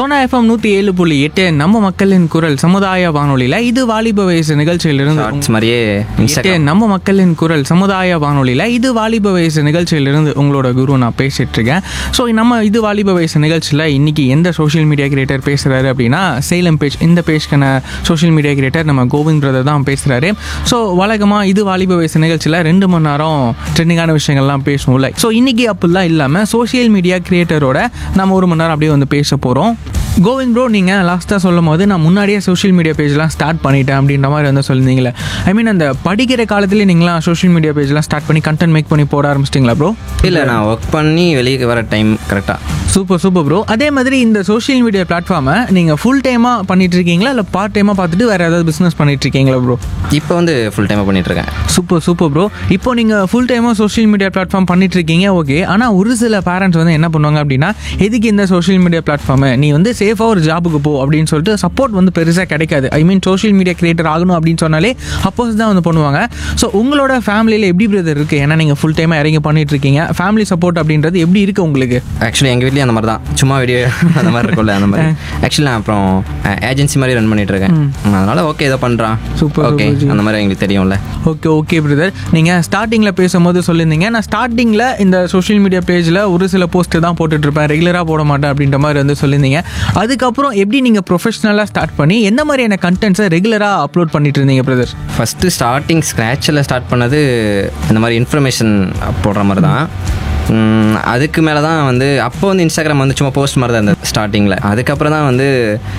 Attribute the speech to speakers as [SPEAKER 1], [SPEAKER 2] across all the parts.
[SPEAKER 1] Sona FM நூற்றி ஏழு புள்ளி எட்டு நம்ம மக்களின் குரல் சமுதாய வானொலியில் இது வாலிப வயசு நிகழ்ச்சியிலிருந்து
[SPEAKER 2] ஷார்ட்ஸ் மாதிரியே
[SPEAKER 1] எட்டு
[SPEAKER 2] இன்ஸ்டாகிராம்
[SPEAKER 1] நம்ம மக்களின் குரல் சமுதாய வானொலியில் இது வாலிப வயசு நிகழ்ச்சியிலிருந்து உங்களோட குரு நான் பேசிட்டு இருக்கேன் ஸோ நம்ம இது வாலிப வயசு நிகழ்ச்சியில் இன்னைக்கு எந்த சோஷியல் மீடியா கிரியேட்டர் பேசுகிறாரு அப்படின்னா சேலம் பேஜ் இந்த பேஜ்க்கான சோஷியல் மீடியா கிரியேட்டர் நம்ம கோவிந்த் பிரதர் தான் பேசுகிறாரு ஸோ வழக்கமாக இது வாலிப வயசு நிகழ்ச்சியில் ரெண்டு மணி நேரம் ட்ரெண்டிங்கான விஷயங்கள்லாம் பேசுவோம்ல ஸோ இன்னைக்கு அப்படிலாம் இல்லாமல் சோஷியல் மீடியா கிரியேட்டரோட நம்ம ஒரு மணி நேரம் அப்படியே வந்து பேச போகிறோம் கோவிந்த் ப்ரோ நீங்கள் லாஸ்ட்டாக சொல்லும் போது நான் முன்னாடியே சோஷியல் மீடியா பேஜ்லாம் ஸ்டார்ட் பண்ணிட்டேன் அப்படின்ற மாதிரி வந்து சொல்லியிருந்தீங்களே ஐ மீன் அந்த படிக்கிற காலத்துலேயே நீங்களாம் சோஷியல் மீடியா பேஜ்லாம் ஸ்டார்ட் பண்ணி கண்டென்ட் மேக் பண்ணி போட ஆரம்பிச்சிட்டிங்களா ப்ரோ
[SPEAKER 2] இல்லை நான் ஒர்க் பண்ணி வெளியே வர டைம் கரெக்டாக
[SPEAKER 1] சூப்பர் சூப்பர் ப்ரோ அதே மாதிரி இந்த சோஷியல் மீடியா பிளாட்ஃபார்மை நீங்கள் ஃபுல் டைமாக பண்ணிட்டு இருக்கீங்களா இல்லை பார்ட் டைமாக பார்த்துட்டு வேறு ஏதாவது பிஸ்னஸ் பண்ணிட்டு இருக்கீங்களா ப்ரோ
[SPEAKER 2] இப்போ வந்து ஃபுல் டைமாக பண்ணிகிட்ருக்கேன்
[SPEAKER 1] சூப்பர் சூப்பர் ப்ரோ இப்போ நீங்கள் ஃபுல் டைமாக சோஷியல் மீடியா பிளாட்ஃபார்ம் பண்ணிட்டு இருக்கீங்க ஓகே ஆனால் ஒரு சில பேரண்ட்ஸ் வந்து என்ன பண்ணுவாங்க அப்படின்னா எதுக்கு இந்த சோஷியல் மீடியா பிளாட்ஃபார்மு நீ வந்து சேஃபாக ஒரு ஜாபுக்கு போ அப்படின்னு சொல்லிட்டு சப்போர்ட் வந்து பெருசாக கிடைக்காது I mean social media creator ஆகணும் அப்படின்னு சொன்னாலே அப்போஸ் தான் வந்து பண்ணுவாங்க ஸோ உங்களோட ஃபேமிலியில் எப்படி பிரதர் இருக்குது ஏன்னா நீங்கள் ஃபுல் டைமாக இறங்கி பண்ணிட்டு இருக்கீங்க ஃபேமிலி சப்போர்ட் அப்படின்றது எப்படி இருக்குது உங்களுக்கு
[SPEAKER 2] ஆக்சுவலி எங்கள் வீட்லேயும் அந்த மாதிரி தான் சும்மா வீடியோ அந்த மாதிரி இருக்கும்ல அந்த மாதிரி ஆக்சுவலி நான் அப்புறம் ஏஜென்சி மாதிரி ரன் பண்ணிட்டு இருக்கேன் அதனால ஓகே ஏதோ பண்ணுறான்
[SPEAKER 1] Super,
[SPEAKER 2] ஓகே
[SPEAKER 1] super, ஜி.
[SPEAKER 2] அந்த மாதிரி எங்களுக்கு தெரியும்ல
[SPEAKER 1] ஓகே ஓகே பிரதர் நீங்கள் ஸ்டார்டிங்கில் பேசும்போது சொல்லியிருந்தீங்க நான் ஸ்டார்டிங்கில் இந்த சோஷியல் மீடியா பேஜில் ஒரு சில போஸ்ட்டு தான் போட்டுட்ருப்பேன் ரெகுலராக போட மாட்டேன் அப்படின்ற மாதிரி வந்து சொல்லியிருந்தீங்க அதுக்கப்புறம் எப்படி நீங்கள் ப்ரொஃபஷனலாக ஸ்டார்ட் பண்ணி எந்த மாதிரியான கண்டென்ட்ஸை ரெகுலராக அப்லோட் பண்ணிட்டு இருந்தீங்க பிரதர்
[SPEAKER 2] ஃபஸ்ட்டு ஸ்டார்டிங் ஸ்க்ராட்சில் ஸ்டார்ட் பண்ணது இந்த மாதிரி இன்ஃபர்மேஷன் போடுற மாதிரி தான் உம், அதுக்கு மேலே தான் வந்து அப்போ வந்து இன்ஸ்டாகிராம் வந்து சும்மா போஸ்ட் மாதிரி தான் இருந்தது ஸ்டார்டிங்கில் அதுக்கப்புறம் தான் வந்து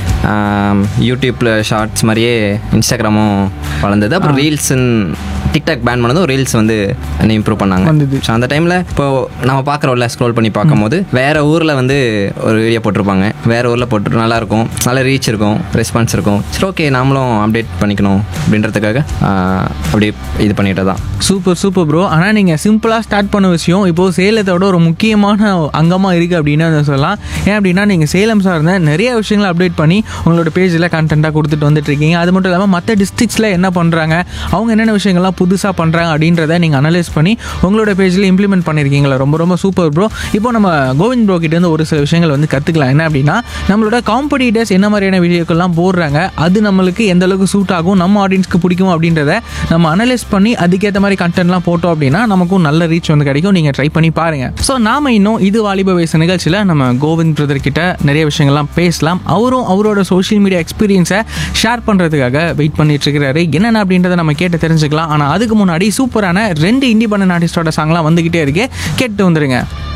[SPEAKER 2] யூடியூப்பில் ஷார்ட்ஸ் மாதிரியே இன்ஸ்டாகிராமும் வளர்ந்தது அப்புறம் ரீல்ஸுன்னு டிக்டாக் பேன் பண்ணதும் ரீல்ஸ் வந்து இம்ப்ரூவ் பண்ணாங்க
[SPEAKER 1] வந்தது.
[SPEAKER 2] ஸோ அந்த டைமில் இப்போ நம்ம பார்க்குறோம்ல ஸ்க்ரோல் பண்ணி பார்க்கும்போது வேறு ஊரில் வந்து ஒரு வீடியோ போட்டிருப்பாங்க வேறு ஊரில் போட்டு நல்லாயிருக்கும் நல்ல ரீச் இருக்கும் ரெஸ்பான்ஸ் இருக்கும் சரி ஓகே நாமளும் அப்டேட் பண்ணிக்கணும் அப்படின்றதுக்காக ஆஹ், அப்படி இது பண்ணிட்டு தான்
[SPEAKER 1] சூப்பர் சூப்பர் ப்ரோ ஆனால் நீங்கள் சிம்பிளாக ஸ்டார்ட் பண்ண விஷயம் இப்போது சேலத்தோட ஒரு முக்கியமான அங்கமாக இருக்குது அப்படின்னு வந்து சொல்லலாம் ஏன் அப்படின்னா நீங்கள் சேலம் சார்ந்த நிறைய விஷயங்களை அப்டேட் பண்ணி உங்களோட பேஜில் கண்டென்ட்டாக கொடுத்துட்டு வந்துட்டு இருக்கீங்க அது மட்டும் இல்லாமல் மற்ற டிஸ்ட்ரிக்ஸில் என்ன பண்ணுறாங்க அவங்க என்னென்ன விஷயங்கள்லாம் புதுசாக பண்ணுறாங்க அப்படின்றத நீங்கள் அனலைஸ் பண்ணி உங்களோட பேஜில் இம்ப்ளிமெண்ட் பண்ணியிருக்கீங்களா ரொம்ப ரொம்ப சூப்பர் ப்ரோ இப்போ நம்ம கோவிந்த் ப்ரோ கிட்டேருந்து ஒரு சில விஷயங்கள் வந்து கற்றுக்கலாம் என்ன அப்படின்னா நம்மளோட காம்படிட்டர்ஸ் என்ன மாதிரியான வீடியோக்கெல்லாம் போடுறாங்க அது நம்மளுக்கு எந்த அளவுக்கு சூட் ஆகும் நம்ம ஆடியன்ஸ்க்கு பிடிக்கும் அப்படின்றத நம்ம அனலைஸ் பண்ணி அதுக்கேற்ற மாதிரி கண்டென்ட்லாம் போட்டோம் அப்படின்னா நமக்கும் நல்ல ரீச் வந்து கிடைக்கும் நீங்கள் ட்ரை பண்ணி பாருங்க ஸோ நாம இன்னும் இது வாலிப வயசு நிகழ்ச்சியில் நம்ம கோவிந்த் பிரதர் கிட்ட நிறைய விஷயங்கள்லாம் பேசலாம் அவரும் அவரோட சோஷியல் மீடியா எக்ஸ்பீரியன்ஸை ஷேர் பண்ணுறதுக்காக வெயிட் பண்ணிட்டு இருக்கிறாரு என்னென்ன அப்படின்றத நம்ம கேட்டு தெரிஞ்சுக்கலாம் ஆனால் அதுக்கு முன்னாடி சூப்பரான ரெண்டு இண்டிபெண்டன்ட் ஆர்டிஸ்டோட சாங்லாம் வந்துகிட்டே இருக்கு கேட்டு வந்துருங்க